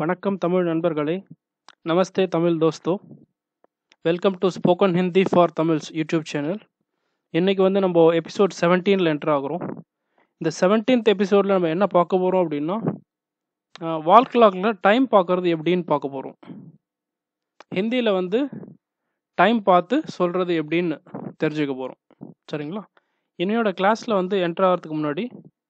வணக்கம் தமிழ் நண்பர்களே நமஸ்தே தமிழ் தோஸ்தோ welcome to spoken Hindi for Tamils YouTube channel இன்றைக்கி வந்து நம்ம எபிசோட் செவன்டீனில் என்டர் ஆகுறோம் இந்த செவன்டீன்த் எபிசோடில் நம்ம என்ன பார்க்க போகிறோம் அப்படின்னா வால் கிளாக்கில் டைம் பார்க்குறது எப்படின்னு பார்க்க போகிறோம் ஹிந்தியில் வந்து டைம் பார்த்து சொல்கிறது எப்படின்னு தெரிஞ்சுக்க போகிறோம் சரிங்களா என்னையோட கிளாஸில் வந்து என்டர் ஆகிறதுக்கு முன்னாடி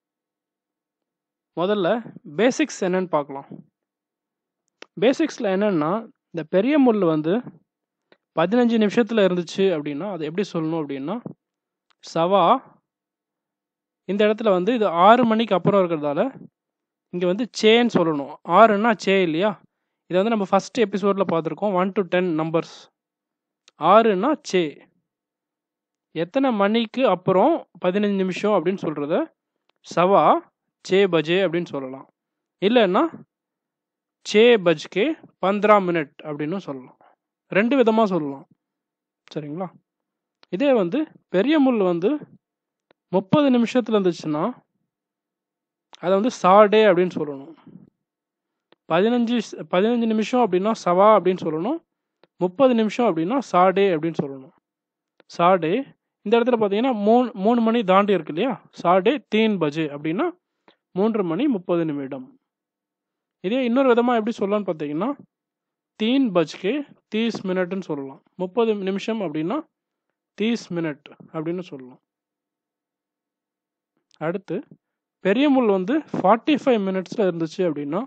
முதல்ல பேசிக்ஸ் என்னன்னு பார்க்கலாம் பேசிக்ஸில் என்னென்னா இந்த பெரிய முள் வந்து பதினஞ்சு நிமிஷத்தில் இருந்துச்சு அப்படின்னா அது எப்படி சொல்லணும் அப்படின்னா சவா இந்த இடத்துல வந்து இது ஆறு மணிக்கு அப்புறம் இருக்கிறதால இங்கே வந்து சேன்னு சொல்லணும் ஆறுன்னா சே இல்லையா இதை வந்து நம்ம ஃபஸ்ட் எபிசோடில் பார்த்துருக்கோம் ஒன் டு டென் நம்பர்ஸ் ஆறுன்னா சே எத்தனை மணிக்கு அப்புறம் பதினஞ்சு நிமிஷம் அப்படின்னு சொல்கிறத சவா சே பஜே அப்படின்னு சொல்லலாம் இல்லைன்னா சே பஜ்கே பந்திரா மினிட் அப்படின்னு சொல்லலாம் ரெண்டு விதமாக சொல்லலாம் சரிங்களா இதே வந்து பெரிய முள் வந்து முப்பது நிமிஷத்தில் இருந்துச்சுன்னா அதை வந்து சாடே அப்படின்னு சொல்லணும் பதினஞ்சு பதினஞ்சு நிமிஷம் அப்படின்னா சவா அப்படின்னு சொல்லணும் முப்பது நிமிஷம் அப்படின்னா சாடே அப்படின்னு சொல்லணும் சாடே இந்த இடத்துல பார்த்தீங்கன்னா மூணு மூணு மணி தாண்டி இருக்கு இல்லையா சாடே தீன் பஜே அப்படின்னா மூன்று மணி முப்பது நிமிடம் இதே இன்னொரு விதமாக எப்படி சொல்லலாம்னு பார்த்தீங்கன்னா தீன் பஜ்கே தீஸ் மினிட்னு சொல்லலாம் முப்பது நிமிஷம் அப்படின்னா தீஸ் மினிட் அப்படின்னு சொல்லலாம் அடுத்து பெரிய முள் வந்து ஃபார்ட்டி ஃபைவ் மினிட்ஸில் இருந்துச்சு அப்படின்னா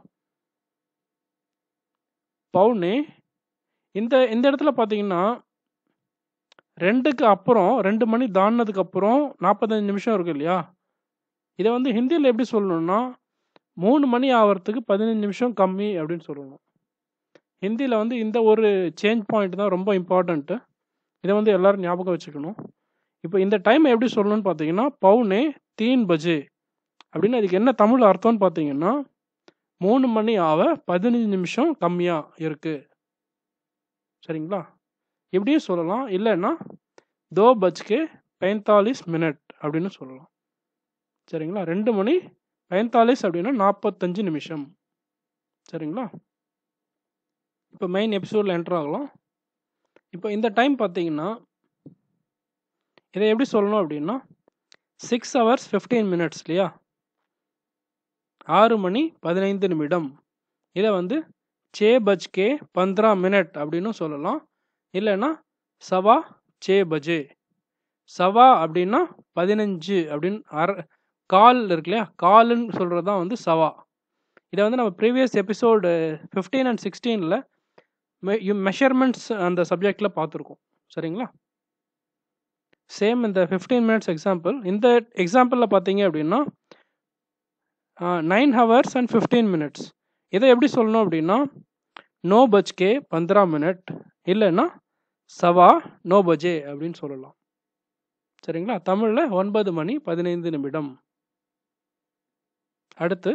பவுனே இந்த இந்த இடத்துல பார்த்தீங்கன்னா ரெண்டுக்கு அப்புறம் ரெண்டு மணி தாண்டினதுக்கு அப்புறம் நாற்பத்தஞ்சு நிமிஷம் இருக்கு இல்லையா இதை வந்து ஹிந்தியில் எப்படி சொல்லணும்னா மூணு மணி ஆகிறதுக்கு பதினஞ்சு நிமிஷம் கம்மி அப்படின்னு சொல்லணும் ஹிந்தியில் வந்து இந்த ஒரு சேஞ்ச் பாயிண்ட் தான் ரொம்ப இம்பார்ட்டண்ட்டு இதை வந்து எல்லோரும் ஞாபகம் வச்சுக்கணும் இப்போ இந்த டைம் எப்படி சொல்லணும்னு பார்த்தீங்கன்னா பவுனே தீன் பஜே அப்படின்னு அதுக்கு என்ன தமிழ் அர்த்தம்னு பார்த்தீங்கன்னா மூணு மணி ஆக பதினஞ்சு நிமிஷம் கம்மியாக இருக்குது சரிங்களா இப்படியும் சொல்லலாம் இல்லைன்னா தோ பஜ்கே पैंतालीस மினிட் அப்படின்னு சொல்லலாம் சரிங்களா ரெண்டு மணி பயன்தாலிஸ் அப்படின்னா நாற்பத்தஞ்சு நிமிஷம் சரிங்களா இப்போ மெயின் எபிசோடில் என்டர் ஆகலாம் இப்போ இந்த டைம் பார்த்தீங்கன்னா இதை எப்படி சொல்லணும் அப்படின்னா சிக்ஸ் ஹவர்ஸ் ஃபிஃப்டீன் மினிட்ஸ் இல்லையா ஆறு மணி பதினைந்து நிமிடம் இதை வந்து சே பஜ்கே பந்திரா மினிட் அப்படின்னு சொல்லலாம் இல்லைன்னா சவா சே பஜே சவா அப்படின்னா பதினஞ்சு அப்படின்னு அரை கால் இருக்கு இல்லையா கால்னு சொல்கிறது தான் வந்து சவா இதை வந்து நம்ம ப்ரீவியஸ் எபிசோடு ஃபிஃப்டீன் அண்ட் சிக்ஸ்டீனில் மெஷர்மெண்ட்ஸ் அந்த சப்ஜெக்டில் பார்த்துருக்கோம் சரிங்களா சேம் இந்த ஃபிஃப்டீன் மினிட்ஸ் எக்ஸாம்பிள் இந்த எக்ஸாம்பிளில் பார்த்தீங்க அப்படின்னா nine hours and fifteen minutes இதை எப்படி சொல்லணும் அப்படின்னா நோ பஜ்கே பந்திரா மினிட் இல்லைன்னா சவா நோ பஜே அப்படின்னு சொல்லலாம் சரிங்களா தமிழில் ஒன்பது மணி பதினைந்து நிமிடம் அடுத்து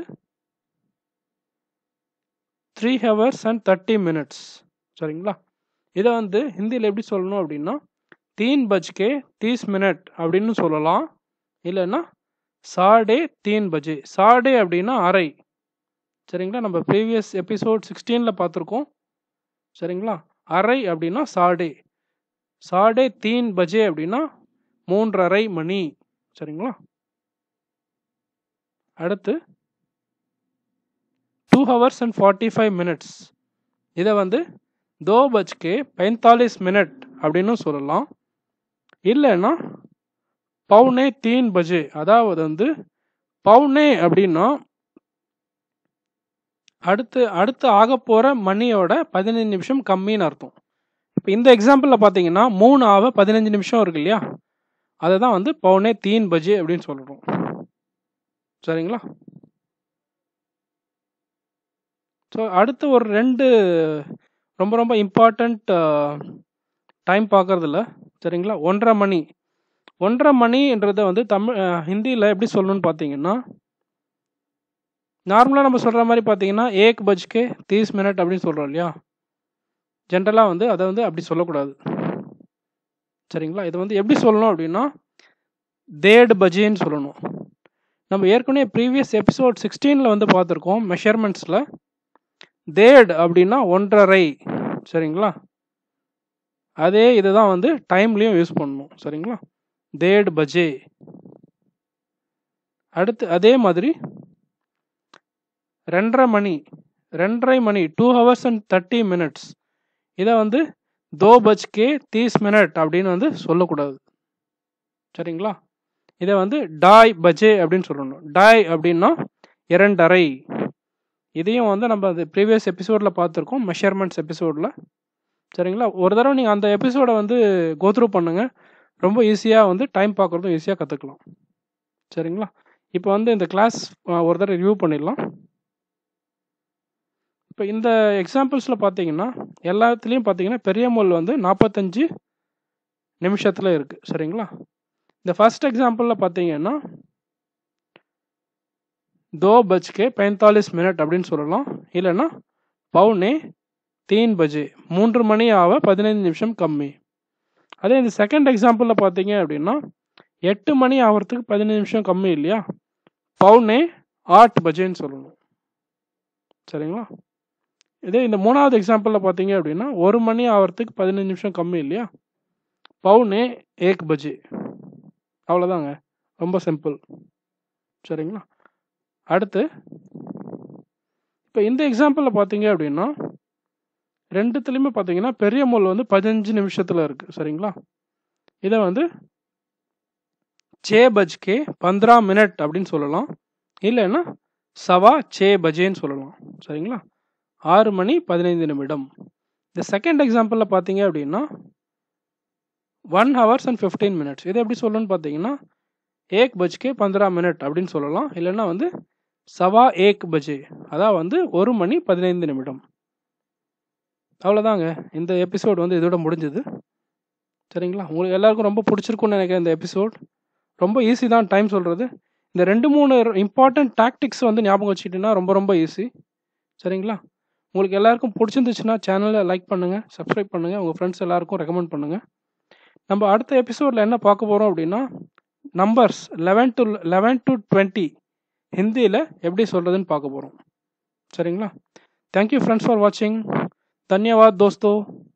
three hours and thirty minutes சரிங்களா இதை வந்து ஹிந்தியில் எப்படி சொல்லணும் அப்படின்னா தீன் பஜ்கே தீஸ் மினிட் அப்படின்னு சொல்லலாம் இல்லைன்னா சாடே தீன் பஜே சாடே அப்படின்னா அரை சரிங்களா நம்ம ப்ரீவியஸ் எபிசோட் சிக்ஸ்டீனில் பார்த்துருக்கோம் சரிங்களா அரை அப்படின்னா சாடே சாடே தீன் பஜே அப்படின்னா மூன்றரை மணி சரிங்களா அடுத்து two hours and forty five minutes இதை வந்து தோ பஜ்கே पैंतालीस மினிட் அப்படின்னு சொல்லலாம் இல்லைன்னா பவுனே தீன் பஜே அதாவது வந்து பவுனே அப்படின்னா அடுத்து அடுத்து ஆக போகிற மணியோட பதினஞ்சு நிமிஷம் கம்மின்னு அர்த்தம் இப்போ இந்த எக்ஸாம்பிளில் பார்த்தீங்கன்னா மூணு ஆக பதினஞ்சு நிமிஷம் இருக்கு இல்லையா அதை தான் வந்து பவுனே தீன் பஜே அப்படின்னு சொல்கிறோம் சரிங்களா ஸோ அடுத்து ஒரு ரெண்டு ரொம்ப ரொம்ப இம்பார்ட்டண்ட் டைம் பார்க்குறதில்ல சரிங்களா ஒன்றரை மணி ஒன்றரை மணின்றதை வந்து தமிழ் ஹிந்தியில் எப்படி சொல்லணும்னு பார்த்தீங்கன்னா நார்மலாக நம்ம சொல்கிற மாதிரி பார்த்தீங்கன்னா ஏக் பஜ்கே தீஸ் மினிட் அப்படின்னு சொல்கிறோம் இல்லையா ஜென்ரலாக வந்து அதை வந்து அப்படி சொல்லக்கூடாது சரிங்களா இதை வந்து எப்படி சொல்லணும் அப்படின்னா தேடு பஜேன்னு சொல்லணும் நம்ம ஏற்கனவே ப்ரீவியஸ் எபிசோட் சிக்ஸ்டீனில் வந்து பார்த்துருக்கோம் மெஷர்மெண்ட்ஸில் தேட் அப்படின்னா ஒன்றரை சரிங்களா அதே இதுதான் வந்து டைம்லேயும் யூஸ் பண்ணணும் சரிங்களா தேட் பஜே அடுத்து அதே மாதிரி ரெண்டரை மணி ரெண்டரை மணி two hours and thirty minutes இதை வந்து தோ பஜ்கே தீஸ் மினிட் அப்படின்னு வந்து சொல்லக்கூடாது சரிங்களா இதை வந்து டாய் பஜே அப்படின்னு சொல்லணும் டாய் அப்படின்னா இரண்டரை இதையும் வந்து நம்ம அது ப்ரீவியஸ் எபிசோடில் பார்த்துருக்கோம் மெஷர்மெண்ட்ஸ் எபிசோடில் சரிங்களா ஒரு தடவை நீங்கள் அந்த எபிசோடை வந்து கோத்ரூ பண்ணுங்கள் ரொம்ப ஈஸியாக வந்து டைம் பார்க்குறதும் ஈஸியாக கற்றுக்கலாம் சரிங்களா இப்போ வந்து இந்த கிளாஸ் ஒரு தடவை ரிவ்யூ பண்ணிடலாம் இப்போ இந்த எக்ஸாம்பிள்ஸில் பார்த்தீங்கன்னா எல்லாத்துலேயும் பார்த்தீங்கன்னா பெரிய மொல் வந்து நாற்பத்தஞ்சு நிமிஷத்தில் இருக்குது சரிங்களா இந்த ஃபர்ஸ்ட் எக்ஸாம்பிளில் பார்த்தீங்கன்னா தோ பஜ்கே पैंतालीस மினிட் அப்படின்னு சொல்லலாம் இல்லைன்னா பவுனே தீன் பஜே மூன்று மணி ஆக பதினைந்து நிமிஷம் கம்மி அதே இந்த செகண்ட் எக்ஸாம்பிளில் பார்த்தீங்க அப்படின்னா எட்டு மணி ஆகிறதுக்கு பதினஞ்சு நிமிஷம் கம்மி இல்லையா பவுனே ஆட் பஜேன்னு சொல்லணும் சரிங்களா இதே இந்த மூணாவது எக்ஸாம்பிளில் பார்த்தீங்க அப்படின்னா ஒரு மணி ஆகிறதுக்கு பதினஞ்சு நிமிஷம் கம்மி இல்லையா பவுனே ஏக் பஜே அவ்வளோதாங்க ரொம்ப சிம்பிள் சரிங்களா அடுத்து இப்போ இந்த எக்ஸாம்பிளில் பார்த்தீங்க அப்படின்னா ரெண்டுத்துலேயுமே பார்த்தீங்கன்னா பெரிய முள் வந்து பதினஞ்சு நிமிஷத்தில் இருக்குது சரிங்களா இதை வந்து சே பஜ்கே பந்திரா மினிட் அப்படின்னு சொல்லலாம் இல்லைன்னா சவா சே பஜேன்னு சொல்லலாம் சரிங்களா ஆறு மணி பதினைந்து நிமிடம் இந்த செகண்ட் எக்ஸாம்பிளில் பார்த்தீங்க அப்படின்னா one hours and fifteen minutes இதை எப்படி சொல்லணும்னு பார்த்தீங்கன்னா ஏக் பஜ்கே பந்திரா மினிட் அப்படின்னு சொல்லலாம் இல்லைன்னா வந்து சவா ஏக் பஜே அதான் வந்து ஒரு மணி பதினைந்து நிமிடம் அவ்வளோதாங்க இந்த எபிசோட் வந்து இதோட முடிஞ்சது சரிங்களா உங்களுக்கு எல்லாருக்கும் ரொம்ப பிடிச்சிருக்கும்னு நினைக்கிறேன் இந்த எபிசோட் ரொம்ப ஈஸி தான் டைம் சொல்கிறது இந்த ரெண்டு மூணு இம்பார்ட்டன்ட் டாக்டிக்ஸ் வந்து ஞாபகம் வச்சுக்கிட்டீங்கன்னா ரொம்ப ரொம்ப ஈஸி சரிங்களா உங்களுக்கு எல்லாருக்கும் பிடிச்சிருந்துச்சுன்னா சேனலை லைக் பண்ணுங்கள் சப்ஸ்கிரைப் பண்ணுங்கள் உங்கள் ஃப்ரெண்ட்ஸ் எல்லாருக்கும் ரெக்கமெண்ட் பண்ணுங்கள் நம்ம அடுத்த எபிசோடில் என்ன பார்க்க போகிறோம் அப்படின்னா numbers eleven to eleven to twenty ஹிந்தியில் எப்படி சொல்கிறதுன்னு பார்க்க போகிறோம் சரிங்களா தேங்க்யூ ஃப்ரெண்ட்ஸ் ஃபார் வாட்சிங் धन्यवाद दोस्तों